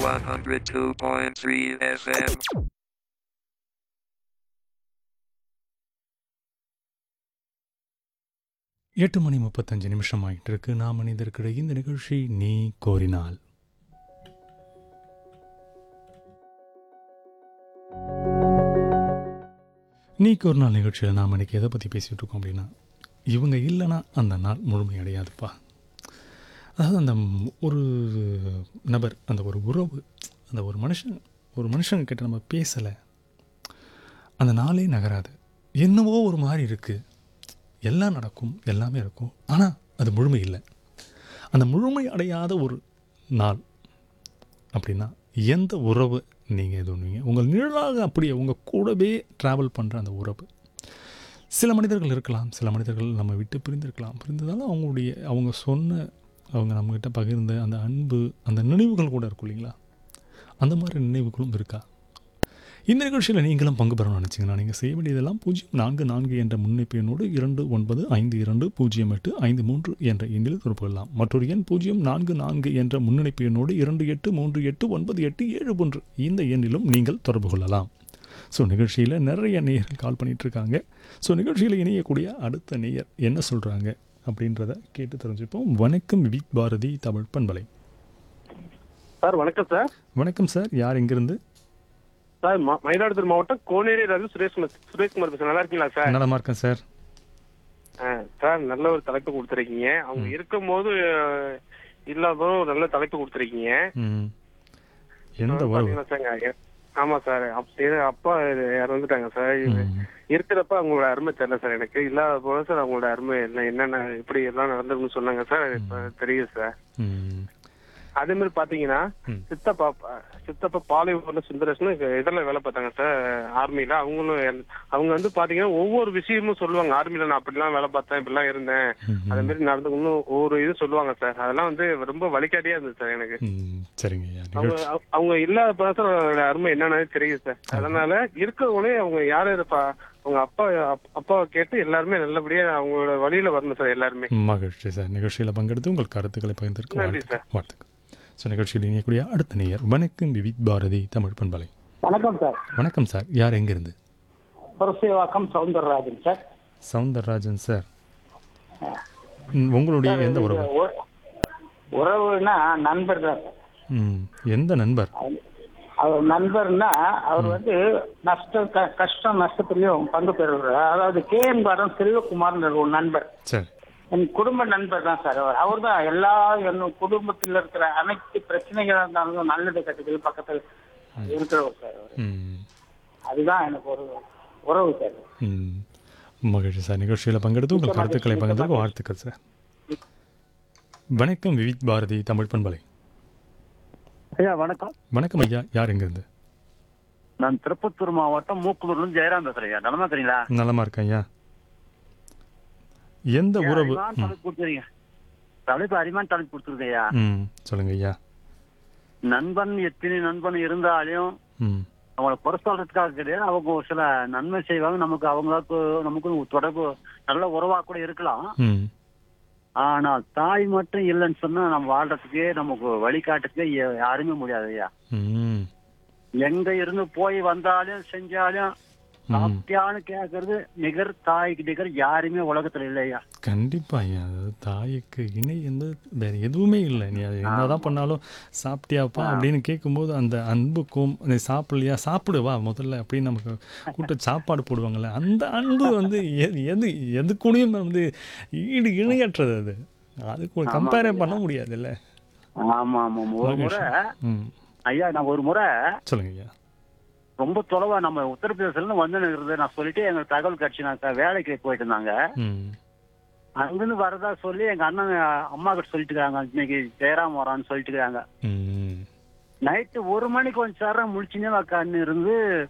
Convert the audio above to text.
102.3 FM. எட்டு மணி முப்பத்தஞ்சு நிமிஷம் ஆகிட்டு இருக்கு நாம் மனிதர்கிட்ட இந்த நிகழ்ச்சி நீ கோரினால் நீ கோரினால் நிகழ்ச்சியில் நாம் இன்னைக்கு எதை பற்றி பேசிகிட்டு இருக்கோம் அப்படின்னா இவங்க இல்லைன்னா அந்த நாள் முழுமையடையாதுப்பா அதாவது அந்த ம்- ஒரு நபர் அந்த ஒரு உறவு அந்த ஒரு மனுஷன் ஒரு மனுஷங்க கிட்ட நம்ம பேசலை அந்த நாளே நகராது என்னவோ ஒரு மாதிரி இருக்குது எல்லாம் நடக்கும் எல்லாமே இருக்கும் ஆனால் அது முழுமை இல்லை அந்த முழுமை அடையாத ஒரு நாள் அப்படின்னா எந்த உறவு நீங்கள் இது பண்ணுவீங்க உங்கள் நிழலாக அப்படியே உங்கள் கூடவே ட்ராவல் பண்ணுற அந்த உறவு சில மனிதர்கள் இருக்கலாம் சில மனிதர்கள் நம்ம விட்டு பிரிந்திருக்கலாம் பிரிந்ததால் அவங்களுடைய அவங்க சொன்ன அவங்க நம்மக்கிட்ட பகிர்ந்த அந்த அன்பு அந்த நினைவுகள் கூட இருக்கும் இல்லைங்களா அந்த மாதிரி நினைவுகளும் இருக்கா இந்த நிகழ்ச்சியில் நீங்களும் பங்கு பெறணும்னு நினச்சிங்கன்னா நீங்கள் செய்ய வேண்டியதெல்லாம் பூஜ்ஜியம் நான்கு நான்கு என்ற முன்னிப்பு எண்ணோடு இரண்டு ஒன்பது ஐந்து இரண்டு பூஜ்ஜியம் எட்டு ஐந்து மூன்று என்ற எண்ணில் தொடர்பு கொள்ளலாம் மற்றொரு எண் பூஜ்ஜியம் நான்கு நான்கு என்ற முன்னிணைப்பு எண்ணோடு இரண்டு எட்டு மூன்று எட்டு ஒன்பது எட்டு ஏழு ஒன்று இந்த எண்ணிலும் நீங்கள் தொடர்பு கொள்ளலாம் ஸோ நிகழ்ச்சியில் நிறைய நேயர்கள் கால் பண்ணிட்டு இருக்காங்க ஸோ நிகழ்ச்சியில் இணையக்கூடிய அடுத்த நேயர் என்ன சொல்கிறாங்க அப்படின்றத கேட்டு தெரிஞ்சுப்போம் வணக்கம் விக் பாரதி தமிழ் பண்பலை சார் வணக்கம் சார் வணக்கம் சார் யார் எங்கிருந்து சார் ம- மயிலாடுதுறை மாவட்டம் கோனேரியில இருந்து சுரேஷ்குமார் சுரேஷ்குமார் பேசுறேன் நல்லா இருக்கீங்களா சார் நலமா இருக்கேன் சார் ஆ, சார் நல்ல ஒரு தலைப்பு கொடுத்துருக்கீங்க அவங்க இருக்கும்போது அஹ், இல்லாத ஒரு நல்ல தலைப்பு கொடுத்துருக்கீங்க ம் எந்த உறவு பாத்தீங்கன்னா சார், எ- ஆமா சார் அப்~ இது அப்பா இறந்துட்டாங்க சார் இது ம். இருக்கிறப்ப அவங்களோட அருமை தெரியல சார் எனக்கு இல்லாத போல சார் அவங்களோட அருமை என்ன என்னென்ன இப்படி எல்லாம் நடந்திருக்குன்னு சொன்னாங்க சார் இப்ப தெரியுது சார் ம். அதே மாதிரி பாத்தீங்கன்னா ம். சித்தப்பா சித்தப்பா பாலைவூர்ல சுந்தரேஷ்னு இதுல வேலை பார்த்தாங்க சார் ஆர்மில அவங்களும் எல்- அவங்க வந்து பாத்தீங்கன்னா ஒவ்வொரு விஷயமும் சொல்லுவாங்க ஆர்மில நான் அப்படிலாம் வேலை பார்த்தேன் இப்படிலாம் இருந்தேன் ம். அதே மாதிரி நடந்துக்கணும் ஒவ்வொரு இது சொல்லுவாங்க சார் அதெல்லாம் வந்து ரொம்ப வழிகாட்டியா இருந்தது சார் எனக்கு ம், சரிங்க ஐயா அவங்க நிகழ்ச்சி அவ- அவங்க இல்லாத சார் அவங்களோட அருமை என்னன்னு தெரியுது சார் அதனால இருக்கவங்களே அவங்க யாரு இருப்பா அவங்க அப்பா அப்- அப்பாவை கேட்டு எல்லாருமே நல்லபடியா அவங்களோட வழியில வரணும் சார் எல்லாருமே மகிழ்ச்சி சார் நிகழ்ச்சியில் பங்கெடுத்து உங்கள் கருத்துக்களை பகிர்ந்திருக்க நன்றி வாழ்த்துக்கள் வாழ்த்துக்கள் ஸோ நிகழ்ச்சியில் இணையக்கூடிய அடுத்த நேயர் வணக்கம் விவித் பாரதி தமிழ் பண்பலை வணக்கம் சார் வணக்கம் சார் யார் எங்கிருந்து புரசேவாக்கம் சவுந்தரராஜன் சார் சவுந்தரராஜன் சார் ம், உங்களுடைய எந்த உறவு உ- உறவுனா நண்பர் தான் சார் ம், எந்த நண்பர் அவர் நண்பர்னா அவர் வந்து நஷ்ட க- கஷ்டம் நஷ்டத்துலயும் பங்கு பெறுவார் அதாவது கே என் பாரம் செல்வகுமார்ன்ற ஒரு நண்பர் சரி என் குடும்ப நண்பர் தான் சார் அவர் அவர் தான் எல்லா என் குடும்பத்தில் இருக்கிற அனைத்து பிரச்சனைகளா இருந்தாலும் நல்லது கட்டுகள் பக்கத்தில் இருக்கிறவர் சார் அவர் ம், அதுதான் எனக்கு ஒரு உறவு சார் ம். மகிழ்ச்சி சார் நிகழ்ச்சியில் பங்கெடுத்து உங்கள் கருத்துக்களை பகிர்ந்திருக்க வாழ்த்துக்கள் சார் வணக்கம் விவித் பாரதி தமிழ் பண்பலை ஐயா வணக்கம் வணக்கம் ஐயா யார் எங்கிருந்து நான் திருப்பத்தூர் மாவட்டம் மூக்குனூர்ல இருந்து ஜெயராம் பேசுறேன் ஐயா நலமா தெரியுங்களா நலமா இருக்கேன் ஐயா எந்த உறவு அரிமான ம், தலைப்பு கொடுத்துருங்க தலைப்பு அரிமான தலைப்பு கொடுத்துருங்க ஐயா ம் சொல்லுங்க ஐயா நண்பன் எத்தனை நண்பன் இருந்தாலும் ம் அவங்கள குறை சொல்றதுக்காக கிடையாது அவங்க ஒரு சில நன்மை செய்வாங்க நமக்கு அவங்களுக்கு நமக்கு தொடர்பு நல்ல உறவா கூட இருக்கலாம் ம் ஆனா தாய் மட்டும் இல்லைன்னு சொன்னா நம்ம வாழ்றதுக்கே நமக்கு வழிகாட்டுறதுக்கே யா- யாருமே முடியாது ஐயா ம் எங்க இருந்து போய் வந்தாலும் செஞ்சாலும் சாப்பிட்டியான்னு கேக்குறது நிகர் தாய்க்கு நிகர் யாருமே உலகத்துல இல்லையா கண்டிப்பா ஐயா அதாவது தாய்க்கு இணை வந்து வேற எதுவுமே இல்லை நீ அது என்னதான் பண்ணாலும் சாப்பிட்டியாப்பா அப்படின்னு கேட்கும்போது அந்த அன்புக்கும் நீ சாப்பிடலையா சாப்பிடு வா முதல்ல அப்படின்னு நமக்கு கூட்ட சாப்பாடு போடுவாங்கல்ல அந்த அன்பு வந்து எது எது எதுக்கூடயும் வந்து ஈடு இணையற்றது அது அதுக்கு கம்பேரே பண்ண முடியாதுல்ல ஆமா ஆமா ஒரு முறை ம் ஐயா நான் ஒரு முறை சொல்லுங்க ஐயா ரொம்ப தொலைவா நம்ம உத்தரப்பிரதேசத்துல வந்து இருக்கிறது நான் சொல்லிட்டு எங்க தகவல் கட்சி நான் க- வேலைக்கு போயிட்டு இருந்தாங்க ம் அங்கிருந்து வரதா சொல்லி எங்க அண்ணன் அம்மா கிட்ட சொல்லிட்டு இருக்காங்க இன்னைக்கு ஜெயராம் வரான்னு சொல்லிட்டு இருக்காங்க ம் நைட்டு ஒரு மணிக்கு கொஞ்சம் சாரம் முழிச்சுனே கண்ணு இருந்து